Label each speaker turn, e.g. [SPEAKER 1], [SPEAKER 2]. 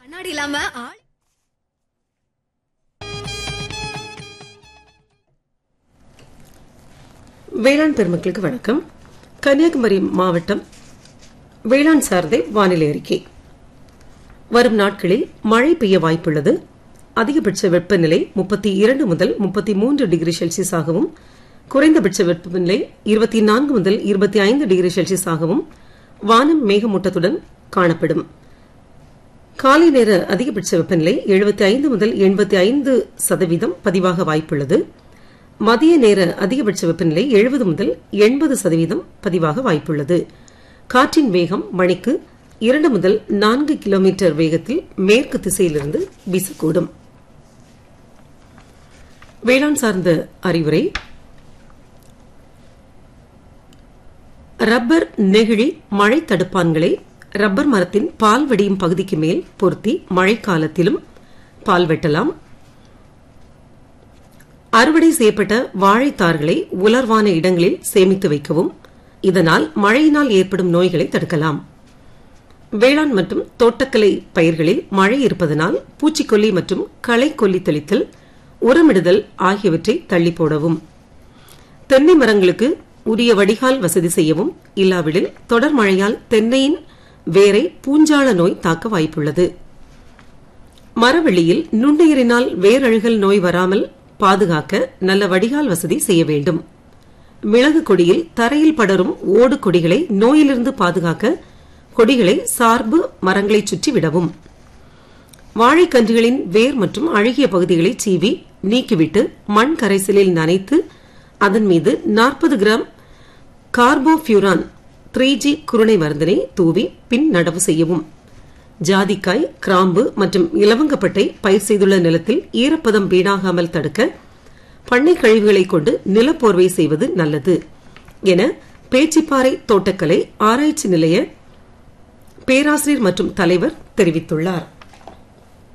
[SPEAKER 1] கண்ணாடி இல்லாம ஆள்
[SPEAKER 2] வேளாண் பெருமக்களுக்கு வணக்கம் கன்னியாகுமரி மாவட்டம் வேளாண் சார்ந்த வானிலை அறிக்கை வரும் நாட்களில் மழை பெய்ய வாய்ப்புள்ளது அதிகபட்ச வெப்பநிலை முப்பத்தி இரண்டு முதல் முப்பத்தி மூன்று டிகிரி செல்சியஸாகவும் குறைந்தபட்ச வெப்பநிலை இருபத்தி நான்கு முதல் இருபத்தி ஐந்து டிகிரி செல்சியஸாகவும் வானம் மேகமூட்டத்துடன் காணப்படும் காலை நேர அதிகபட்ச வெப்பநிலை எழுபத்தி ஐந்து முதல் எண்பத்தி ஐந்து சதவீதம் பதிவாக வாய்ப்புள்ளது மதிய நேர அதிகபட்ச வெப்பநிலை எழுபது முதல் எண்பது சதவீதம் பதிவாக வாய்ப்புள்ளது காற்றின் வேகம் மணிக்கு இரண்டு முதல் நான்கு கிலோமீட்டர் வேகத்தில் மேற்கு திசையிலிருந்து வீசக்கூடும் வேளாண் சார்ந்த அறிவுரை ரப்பர் நெகிழி மழை தடுப்பான்களை ரப்பர் மரத்தின் பால் வடியும் பகுதிக்கு மேல் பொருத்தி மழைக்காலத்திலும் பால் வெட்டலாம் அறுவடை செய்யப்பட்ட வாழைத்தார்களை உலர்வான இடங்களில் சேமித்து வைக்கவும் இதனால் மழையினால் ஏற்படும் நோய்களை தடுக்கலாம் வேளாண் மற்றும் தோட்டக்கலை பயிர்களில் மழை இருப்பதனால் பூச்சிக்கொல்லி மற்றும் களை கொல்லி தெளித்தல் உரமிடுதல் ஆகியவற்றை தள்ளி போடவும் தென்னை மரங்களுக்கு உரிய வடிகால் வசதி செய்யவும் இல்லாவிடில் தொடர் மழையால் தென்னையின் வேரை பூஞ்சால நோய் தாக்க வாய்ப்புள்ளது மரவெளியில் நுண்ணுயிரினால் வேரழுகல் நோய் வராமல் பாதுகாக்க நல்ல வடிகால் வசதி செய்ய வேண்டும் மிளகு கொடியில் தரையில் படரும் ஓடு கொடிகளை நோயிலிருந்து பாதுகாக்க கொடிகளை சார்பு மரங்களை சுற்றி விடவும் வாழைக்கன்றுகளின் வேர் மற்றும் அழுகிய பகுதிகளை சீவி நீக்கிவிட்டு மண் கரைசலில் நனைத்து அதன் மீது நாற்பது கிராம் கார்போஃபியூரான் த்ரீ ஜி குருணை மருந்தினை தூவி பின் நடவு செய்யவும் ஜாதிக்காய் கிராம்பு மற்றும் இலவங்கப்பட்டை பயிர் செய்துள்ள நிலத்தில் ஈரப்பதம் வீணாகாமல் தடுக்க பண்ணை கழிவுகளை கொண்டு நிலப்போர்வை செய்வது நல்லது என பேச்சிப்பாறை தோட்டக்கலை ஆராய்ச்சி நிலைய பேராசிரியர் மற்றும் தலைவர் தெரிவித்துள்ளார்